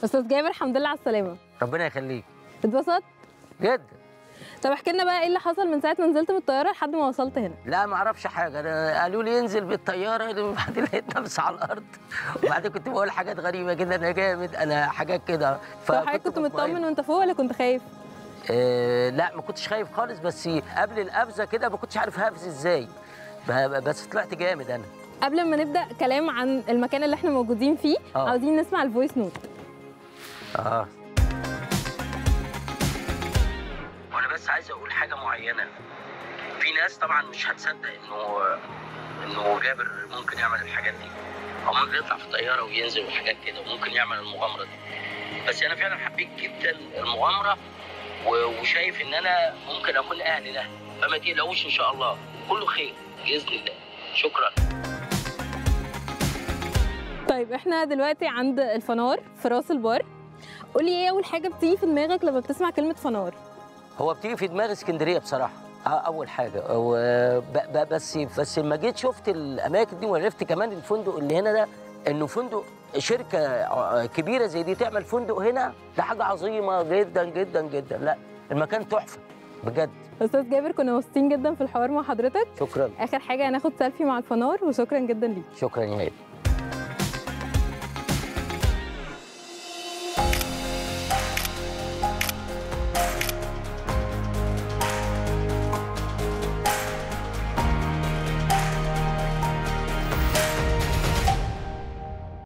استاذ جابر الحمد لله على السلامه ربنا يخليك اتبسطت جدا طب احكي لنا بقى ايه اللي حصل من ساعه ما نزلت من الطياره لحد ما وصلت هنا لا ما اعرفش حاجه انا قالوا لي انزل بالطياره وبعدين لقيت نفسي على الارض وبعدين كنت بقول حاجات غريبه كده انا جامد انا حاجات كده طب حضرتك كنت مطمن وانت فوق ولا كنت خايف آه لا ما كنتش خايف خالص بس قبل القفزه كده ما كنتش عارف هقفز ازاي ب- بس طلعت جامد انا قبل ما نبدا كلام عن المكان اللي احنا موجودين فيه آه. عاوزين نسمع الفويس نوت اه وانا بس عايز اقول حاجه معينه في ناس طبعا مش هتصدق انه انه جابر ممكن يعمل الحاجات دي او ممكن يطلع في طياره وينزل وحاجات كده وممكن يعمل المغامره دي بس انا فعلا حبيت جدا المغامره و- وشايف ان انا ممكن اكون اهل لها فما تقلقوش ان شاء الله كله خير باذن الله شكرا طيب احنا دلوقتي عند الفنار في راس البر قولي ايه اول حاجه بتيجي في دماغك لما بتسمع كلمه فنار هو بتيجي في دماغي اسكندريه بصراحه آه، اول حاجه و- ب- ب- بس بس لما جيت شفت الاماكن دي وعرفت كمان الفندق اللي هنا ده انه فندق شركه آه، كبيره زي دي تعمل فندق هنا ده حاجه عظيمه جدا جدا جدا لا المكان تحفه بجد استاذ جابر كنا مبسوطين جدا في الحوار مع حضرتك شكرا اخر حاجه هناخد سيلفي مع الفنار وشكرا جدا ليك شكرا يا هيدا